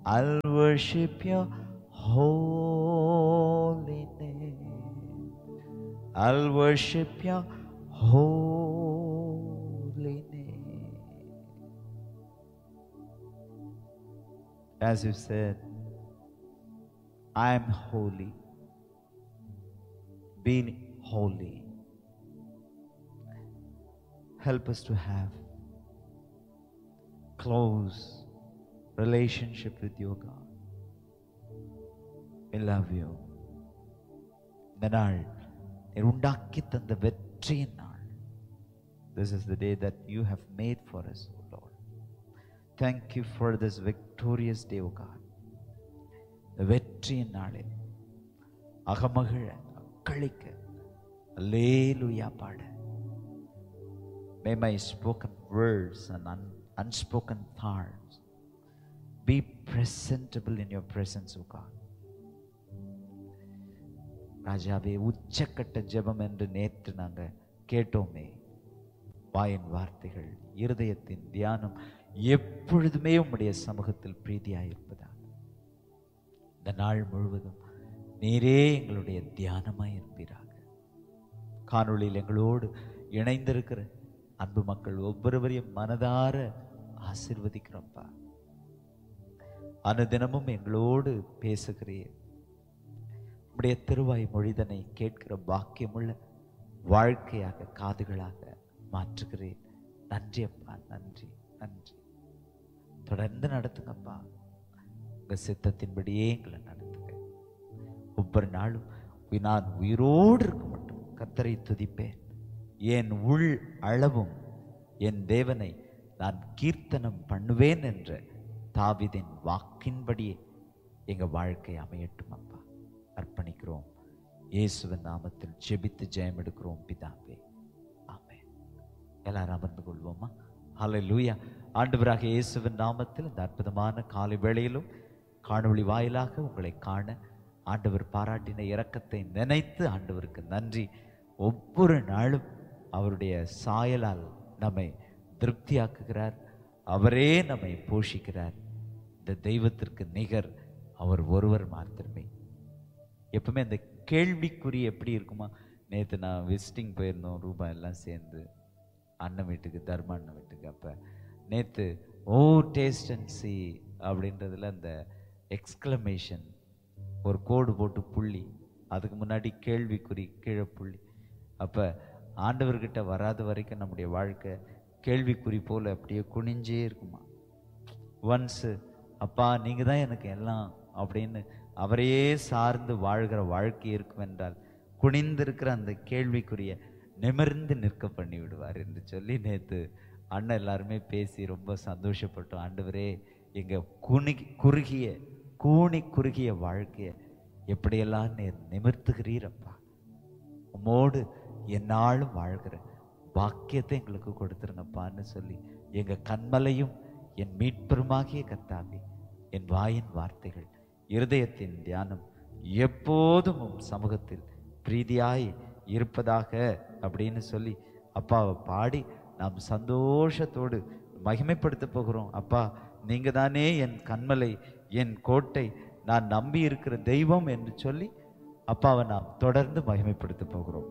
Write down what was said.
I'll worship your holy name. I'll worship your holy name. As you said, I am holy. Be holy. Help us to have close relationship with you, God. We love you. இந்த நாள் நீர் உண்டாக்கி தந்த வெற்றியின் நாள் This is the day that you have made for us, O Lord. Thank you for this victorious day, O God. இந்த வெற்றியின் நாளில் அகமகிழ அக்களிக்க அல்லேலூயா பாட May my spoken words and un- unspoken thoughts be presentable in your presence, O God. ராஜாவே உச்சக்கட்ட ஜெபம் என்று நேற்று நாங்க கேட்டோமே வாயின் வார்த்தைகள் இருதயத்தின் தியானம் எப்பொழுதுமே உம்முடைய சமூகத்தில் பிரீதியாயிருப்பதாக இந்த நாள் முழுவதும் நீரே எங்களுடைய தியானமாய் இருப்பீராக காணொளியில் எங்களோடு இணைந்திருக்கிற அன்பு மக்கள் ஒவ்வொருவரையும் மனதார ஆசிர்வதிக்கிறோம்ப்பா அனுதினமும் எங்களோடு பேசுகிறீர் உம்முடைய திருவாய் மொழிதனை கேட்கிற பாக்கியமுள்ள வாழ்க்கையாக காதுகளாக மாற்றுகிறேன் நன்றி அப்பா நன்றி நன்றி தொடர்ந்து நடத்துங்கப்பா உங்க சித்தத்தின்படியே எங்களை நடத்துங்க ஒவ்வொரு நாளும் உய் நான் உயிரோடு இருக்க மட்டும் கத்தரை துதிப்பேன் என் உள் அளவும் என் தேவனை நான் கீர்த்தனம் பண்ணுவேன் என்ற தாவிதின் வாக்கின்படியே எங்க வாழ்க்கை அமையட்டும் அப்பா அர்ப்பணிக்கிறோம் இயேசுவின் நாமத்தில் ஜெபித்து ஜெயம் எடுக்கிறோம் பிதாவே ஆமென் எல்லாரும் அமர்ந்து கொள்வோமா ஹalleluya ஆண்டவராக இயேசுவின் நாமத்தில் இந்த அற்புதமான காலை வேளையிலும் காணொளி வாயிலாக உங்களை காண ஆண்டவர் பாராட்டின இரக்கத்தை நினைத்து ஆண்டவருக்கு நன்றி ஒவ்வொரு நாளும் அவருடைய சாயலால் நம்மை திருப்தியாக்குகிறார் அவரே நம்மை போஷிக்கிறார் இந்த தெய்வத்திற்கு நிகர் அவர் ஒருவர் மாத்திரமே எப்பவுமே அந்த கேள்விக்குறி எப்படி இருக்குமா நேற்று நான் விசிட்டிங் போயிருந்தோம் ரூபா எல்லாம் சேர்ந்து அண்ணன் வீட்டுக்கு தர்ம அண்ணன் வீட்டுக்கு அப்போ நேற்று ஓ டேஸ்ட் அண்ட் சி அப்படின்றதுல அந்த எக்ஸ்க்ளமேஷன் ஒரு கோடு போட்டு புள்ளி அதுக்கு முன்னாடி கேள்விக்குறி கீழே புள்ளி அப்போ ஆண்டவர்கிட்ட வராத வரைக்கும் நம்முடைய வாழ்க்கை கேள்விக்குறி போல் அப்படியே குனிஞ்சே இருக்குமா ஒன்ஸு அப்பா நீங்கள் தான் எனக்கு எல்லாம் அப்படின்னு அவரையே சார்ந்து வாழ்கிற வாழ்க்கை இருக்கும் என்றால் குனிந்திருக்கிற அந்த கேள்விக்குரிய நிமிர்ந்து நிற்க பண்ணி விடுவார் என்று சொல்லி நேற்று அண்ணன் எல்லாருமே பேசி ரொம்ப சந்தோஷப்பட்டோம் ஆண்டவரே எங்க குனி குறுகிய கூனி குறுகிய வாழ்க்கையை எப்படியெல்லாம் நீர் நிமிர்த்துகிறீரப்பா உம்மோடு எந்நாளும் வாழ்கிற பாக்கியத்தை எங்களுக்கு கொடுத்துருங்கப்பான்னு சொல்லி எங்க கண்மலையும் என் மீட்பெருமாகிய கர்த்தாவே என் வாயின் வார்த்தைகள் இருதயத்தின் தியானம் எப்போதும் உம் சமூகத்தில் பிரீதியாய் இருப்பதாக அப்படின்னு சொல்லி அப்பாவை பாடி நாம் சந்தோஷத்தோடு மகிமைப்படுத்த போகிறோம் அப்பா நீங்க தானே என் கண்மலை என் கோட்டை நான் நம்பி இருக்கிற தெய்வம் என்று சொல்லி அப்பாவை நாம் தொடர்ந்து மகிமைப்படுத்த போகிறோம்